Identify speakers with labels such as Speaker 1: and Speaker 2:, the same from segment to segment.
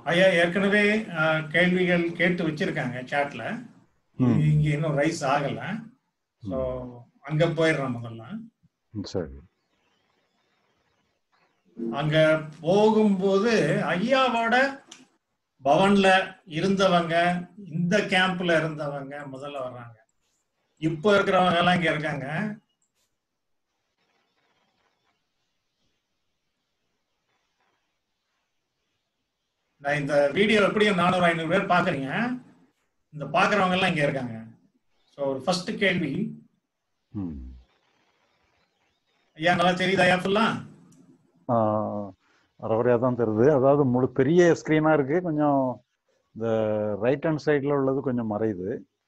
Speaker 1: ஐயா ஏற்கனவே அஹ், கேள்விகள் கேட்டு வச்சிருக்காங்க சாட்ல
Speaker 2: ம்.
Speaker 1: இங்க இன்னும் ரைஸ் ஆகல ஸோ அங்க போயிடுறோம் முதல்ல
Speaker 2: ம், சரி
Speaker 1: அங்க போகும்போது ஐயாவோட பவன்ல இருந்தவங்க இந்த கேம்ப்ல இருந்தவங்க முதல்ல வர்றாங்க இப்போ இருக்கிறவங்க எல்லாம் இங்க இருக்காங்க நான் இந்த வீடியோ எப்படியும் நானூறு ஐநூறு பேர் பாக்குறீங்க இந்த பாக்குறவங்க எல்லாம் இங்க இருக்காங்க ஸோ ஒரு ஃபர்ஸ்ட் கேள்வி
Speaker 2: ம்
Speaker 1: ஐயா நல்லா தெரியுதா ஐயா ஃபுல்லா
Speaker 2: அறகுறையாக தான் தெரியுது அதாவது முழு பெரிய ஸ்க்ரீனாக இருக்கு கொஞ்சம் இந்த ரைட் ஹேண்ட் சைடில் உள்ளது கொஞ்சம் மறையுது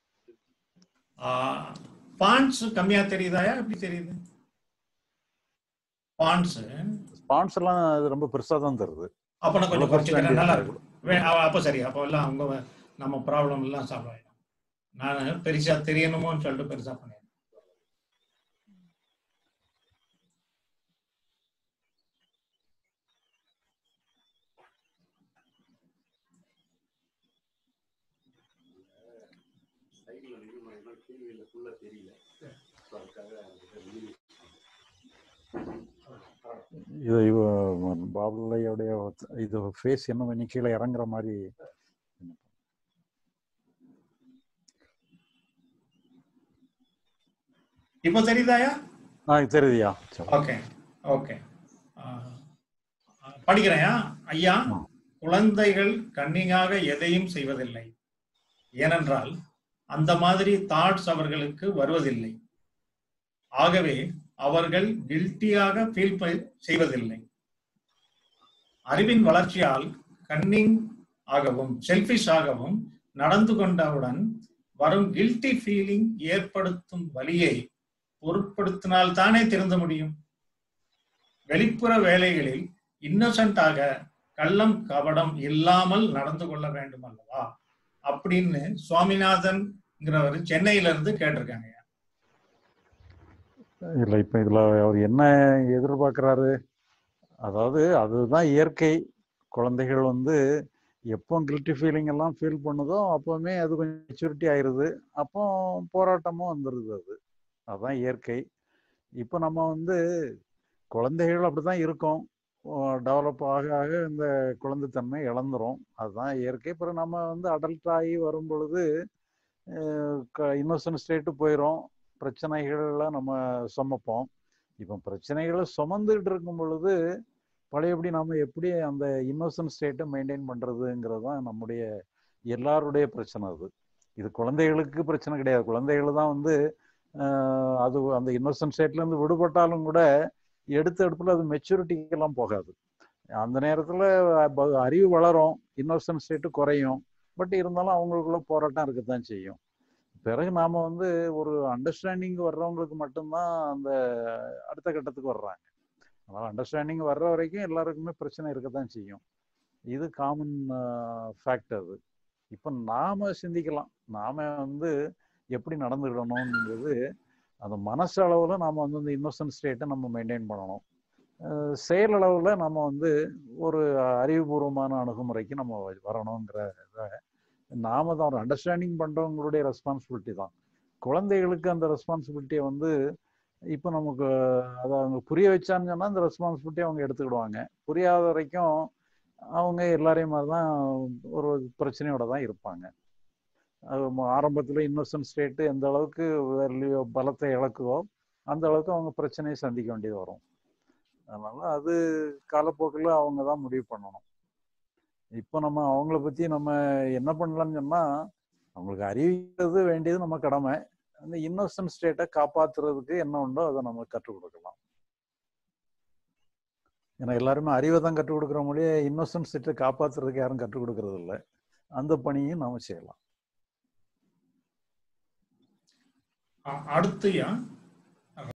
Speaker 1: பாண்ட்ஸ் கம்மியா தெரியுதாயா எப்படி தெரியுது பாண்ட்ஸ்
Speaker 2: ஸ்பான்ஸ் எல்லாம் இது ரொம்ப பெருசாக தான் தருது
Speaker 1: அப்ப நான் கொஞ்சம்
Speaker 2: அவ்வளவு
Speaker 1: குறைச்சிக்கிறேன் நல்லா
Speaker 2: percentage
Speaker 1: இருக்கும் வே- அ- அப்ப சரி அப்போ எல்லாம் அவங்க நம்ம ப்ராப்ளம் எல்லாம் சால்வ் ஆயிடும் நான் பெருசா தெரியணுமோன்னு சொல்லிட்டு பெருசா பண்ணேன்
Speaker 2: இது இவ பாபுலையோடைய இது ஃபேஸ் இன்னும் கொஞ்சம் கீழே இறங்குற மாதிரி
Speaker 1: இப்போ தெரியுதாயா
Speaker 2: ஆ இது தெரியுதுயா சரி.
Speaker 1: ஓகே ஓகே படிக்கிறேன் ஐயா
Speaker 2: ஆ.
Speaker 1: குழந்தைகள் கண்ணிங்காக எதையும் செய்வதில்லை ஏனென்றால் அந்த மாதிரி தாட்ஸ் அவர்களுக்கு வருவதில்லை ஆகவே அவர்கள் கில்ட்டியாக ஃபீல் செய்வதில்லை அறிவின் வளர்ச்சியால் கன்னிங் ஆகவும் செல்ஃபிஷ் ஆகவும் நடந்து கொண்டவுடன் வரும் கில்ட்டி ஃபீலிங் ஏற்படுத்தும் வலியை பொருட்படுத்தினால் தானே திருந்த முடியும் வெளிப்புற வேலைகளில் இன்னசென்ட்டாக கள்ளம் கபடம் இல்லாமல் நடந்து கொள்ள வேண்டும் அல்லவா அப்படின்னு சுவாமிநாதன்ங்கிறவர் சென்னையில இருந்து கேட்டிருக்காங்க
Speaker 2: இல்லை இப்போ இதில் அவர் என்ன எதிர்பார்க்குறாரு அதாவது அதுதான் இயற்கை குழந்தைகள் வந்து எப்போ கில்ட்டி ஃபீலிங் எல்லாம் ஃபீல் பண்ணுதோ அப்போவுமே அது கொஞ்சம் மெச்சூரிட்டி ஆயிடுது அப்போ போராட்டமும் வந்துடுது அது அதுதான் இயற்கை இப்போ நம்ம வந்து குழந்தைகள் அப்படி தான் இருக்கோம் டெவலப் ஆக ஆக இந்த குழந்தைத்தன்மை இழந்துரும் அதுதான் இயற்கை அப்புறம் நம்ம வந்து அடல்ட் ஆகி வரும் பொழுது இன்னோசன்ட் ஸ்டேட்டு போயிடும் பிரச்சனைகளை நம்ம சுமப்போம் இப்போ பிரச்சனைகளை சுமந்துகிட்டு இருக்கும் பொழுது பழையபடி நம்ம எப்படி அந்த இன்னோசன்ட் ஸ்டேட்டை மெயின்டைன் பண்ணுறதுங்கிறது தான் நம்முடைய எல்லாருடைய பிரச்சனை அது இது குழந்தைகளுக்கு பிரச்சனை கிடையாது குழந்தைகள் தான் வந்து ஆஹ், அது அந்த இன்னோசன்ட் ஸ்டேட்லேருந்து விடுபட்டாலும் கூட எடுத்த எடுப்பில் அது மெச்சூரிட்டிக்கெல்லாம் போகாது அந்த நேரத்தில் அறிவு வளரும் இன்னோசன்ட் ஸ்டேட்டு குறையும் பட் இருந்தாலும் அவங்களுக்குள்ள போராட்டம் இருக்கத்தான் செய்யும் பிறகு நாம வந்து ஒரு அண்டர்ஸ்டாண்டிங் வர்றவங்களுக்கு மட்டும்தான் அந்த அடுத்த கட்டத்துக்கு வர்றாங்க அதனால அண்டர்ஸ்டாண்டிங் வர்ற வரைக்கும் எல்லாருக்குமே பிரச்சனை இருக்கத்தான் செய்யும் இது காமன் ஃபேக்ட் அது இப்போ நாம சிந்திக்கலாம் நாம வந்து எப்படி நடந்துக்கிடணும்ன்றது அந்த மனசு அளவில் நாம வந்து இந்த இன்னோசன்ட் ஸ்டேட்டை நம்ம மெயின்டைன் பண்ணணும் அஹ் செயல் அளவில் நம்ம வந்து ஒரு அறிவுபூர்வமான அணுகுமுறைக்கு நம்ம வரணுங்கிற இதை நாம தான் ஒரு அண்டர்ஸ்டாண்டிங் பண்றவங்களுடைய ரெஸ்பான்சிபிலிட்டி தான் குழந்தைகளுக்கு அந்த ரெஸ்பான்சிபிலிட்டியை வந்து இப்போ நமக்கு அதை அவங்க புரிய வச்சான்னு சொன்னா அந்த ரெஸ்பான்சிபிலிட்டியை அவங்க எடுத்துக்கிடுவாங்க புரியாத வரைக்கும் அவங்க எல்லாரையும் மாதிரி தான் ஒரு பிரச்சனையோட தான் இருப்பாங்க அது ம- ஆரம்பத்துல இன்னோசன்ட் ஸ்டேட்டு எந்த அளவுக்கு வேல்யூ பலத்தை இழக்குதோ அந்த அளவுக்கு அவங்க பிரச்சனையை சந்திக்க வேண்டியது வரும் அதனால அது காலப்போக்கில் அவங்க தான் முடிவு பண்ணணும் இப்போ நம்ம அவங்கள பத்தி நம்ம என்ன பண்ணலாம்னு சொன்னா அவங்களுக்கு அறிவிக்கிறது வேண்டியது நம்ம கடமை அந்த இன்னோசன்ட் ஸ்டேட்டை காப்பாத்துறதுக்கு என்ன உண்டோ அதை நம்ம கற்றுக் கொடுக்கலாம் ஏன்னா எல்லாருமே அறிவை தான் கற்றுக் கொடுக்குற மொழியே இன்னோசன்ட் ஸ்டேட்டை காப்பாத்துறதுக்கு யாரும் கற்றுக் கொடுக்கறது இல்லை அந்த பணியும் நாம செய்யலாம்
Speaker 1: அ- அடுத்துயா